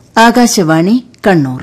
Akashvani Kannur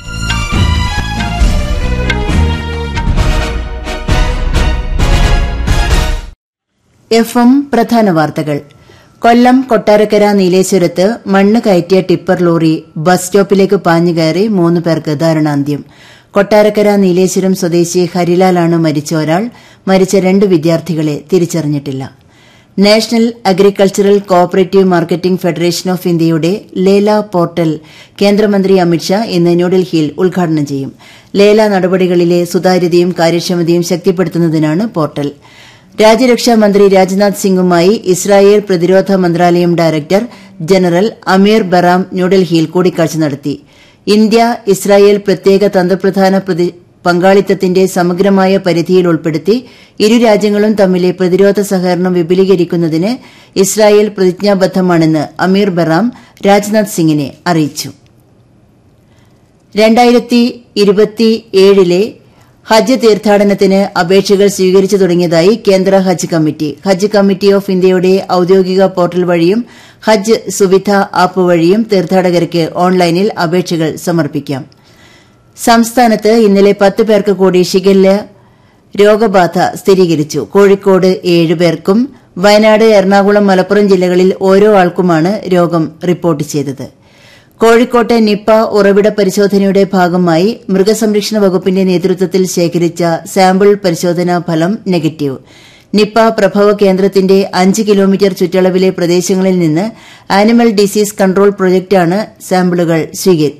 F M പ്രധാന വാർത്തകൾ കൊല്ലം കൊട്ടാരക്കര നീലേശ്വരത്ത് മണ്ണ് കയറ്റിയ ടിപ്പർ ലോറി ബസ് സ്റ്റോപ്പിലേക്ക് പാഞ്ഞു കയറി മൂന്ന് പേർക്ക് ദാരുണാന്ത്യം കൊട്ടാരക്കര നീലേശ്വരം സ്വദേശി ഹരിലാലാണ് മരിച്ച ഒരാൾ മരിച്ച രണ്ട് വിദ്യാർത്ഥികളെ തിരിച്ചറിഞ്ഞിട്ടില്ല national agricultural cooperative marketing federation of ഇന്ത്യയുടെ ലേല പോർട്ടൽ കേന്ദ്രമന്ത്രി അമിത്ഷാ ഇന്ന് ന്യൂഡൽഹിയിൽ ഉദ്ഘാടനം ചെയ്യും ലേല നടപടികളിലെ സുതാര്യതയും കാര്യക്ഷമതയും ശക്തിപ്പെടുത്തുന്നതിനാണ് പോർട്ടൽ രാജ്യരക്ഷാ മന്ത്രി രാജ്നാഥ് സിംഗുമായി ഇസ്രായേൽ പ്രതിരോധ മന്ത്രാലയം ഡയറക്ടർ ജനറൽ അമീർ ബറാം ന്യൂഡൽഹിയിൽ കൂടിക്കാഴ്ച നടത്തി ഇന്ത്യ ഇസ്രായേൽ പ്രത്യേക തന്ത്രപ്രധാന പ്രതി- പങ്കാളിത്തത്തിന്റെ സമഗ്രമായ പരിധിയിൽ ഉൾപ്പെടുത്തി ഇരു രാജ്യങ്ങളും തമ്മിലെ പ്രതിരോധ സഹകരണം വിപുലീകരിക്കുന്നതിന് ഇസ്രായേൽ പ്രതിജ്ഞാബദ്ധമാണെന്ന് അമീർ ബറാം രാജ്നാഥ് സിംഗിനെ അറിയിച്ചു രണ്ടായിരത്തി ഇരുപത്തിയേഴിലെ ഹജ്ജ് തീർത്ഥാടനത്തിന് അപേക്ഷകൾ സ്വീകരിച്ചു തുടങ്ങിയതായി കേന്ദ്ര Hajj committee Hajj committee of ഇന്ത്യയുടെ ഔദ്യോഗിക പോർട്ടൽ വഴിയും ഹജ്ജ് സുവിധ ആപ്പ് വഴിയും തീർത്ഥാടകർക്ക് ഓൺലൈനിൽ അപേക്ഷകൾ സമർപ്പിക്കാം സംസ്ഥാനത്ത് ഇന്നലെ പത്ത് പേർക്ക് കൂടി ഷിഗല്ല രോഗബാധ സ്ഥിരീകരിച്ചു കോഴിക്കോട് ഏഴ് പേർക്കും വയനാട് എറണാകുളം മലപ്പുറം ജില്ലകളിൽ ഓരോ ആൾക്കുമാണ് രോഗം റിപ്പോർട്ട് ചെയ്തത് കോഴിക്കോട്ടെ നിപ്പ ഉറവിട പരിശോധനയുടെ ഭാഗമായി മൃഗസംരക്ഷണ വകുപ്പിന്റെ നേതൃത്വത്തിൽ ശേഖരിച്ച സാമ്പിൾ പരിശോധനാ ഫലം നെഗറ്റീവ് നിപ്പ പ്രഭവ കേന്ദ്രത്തിന്റെ അഞ്ച് കിലോമീറ്റർ ചുറ്റളവിലെ പ്രദേശങ്ങളിൽ നിന്ന് ആനിമൽ ഡിസീസ് കൺട്രോൾ പ്രൊജക്ടാണ് സാമ്പിളുകൾ സ്വീകരിച്ചത്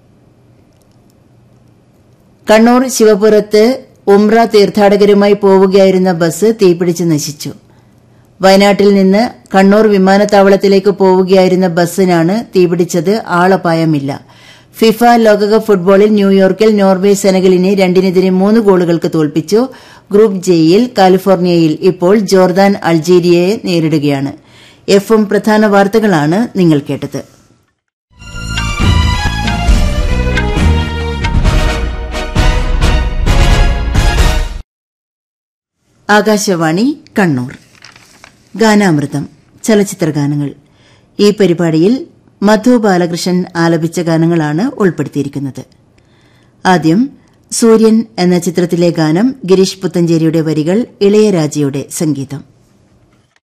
കണ്ണൂർ ശിവപുരത്ത് ഉംറ തീർത്ഥാടകരുമായി പോവുകയായിരുന്ന ബസ് തീപിടിച്ച് നശിച്ചു വയനാട്ടിൽ നിന്ന് കണ്ണൂർ വിമാനത്താവളത്തിലേക്ക് പോവുകയായിരുന്ന ബസ്സിനാണ് തീപിടിച്ചത് ആളപായമില്ല ഫിഫ ലോകകപ്പ് ഫുട്ബോളിൽ ന്യൂയോർക്കിൽ നോർവേ സെനഗലിനെ രണ്ടിനെതിരെ മൂന്ന് ഗോളുകൾക്ക് തോൽപ്പിച്ചു ഗ്രൂപ്പ് ജെയിൽ കാലിഫോർണിയയിൽ ഇപ്പോൾ ജോർദാൻ അൾജീരിയയെ നേരിടുകയാണ് എഫും പ്രധാന വാർത്തകളാണ് നിങ്ങൾ കേട്ടത് ആകാശവാണി കണ്ണൂർ ഗാനാമൃതം ചലച്ചിത്ര ഗാനങ്ങൾ ഈ പരിപാടിയിൽ മധു ബാലകൃഷ്ണൻ ആലപിച്ച ഗാനങ്ങളാണ് ഉൾപ്പെടുത്തിയിരിക്കുന്നത് ആദ്യം സൂര്യൻ എന്ന ചിത്രത്തിലെ ഗാനം ഗിരീഷ് പുത്തഞ്ചേരിയുടെ വരികൾ ഇളയരാജയുടെ സംഗീതം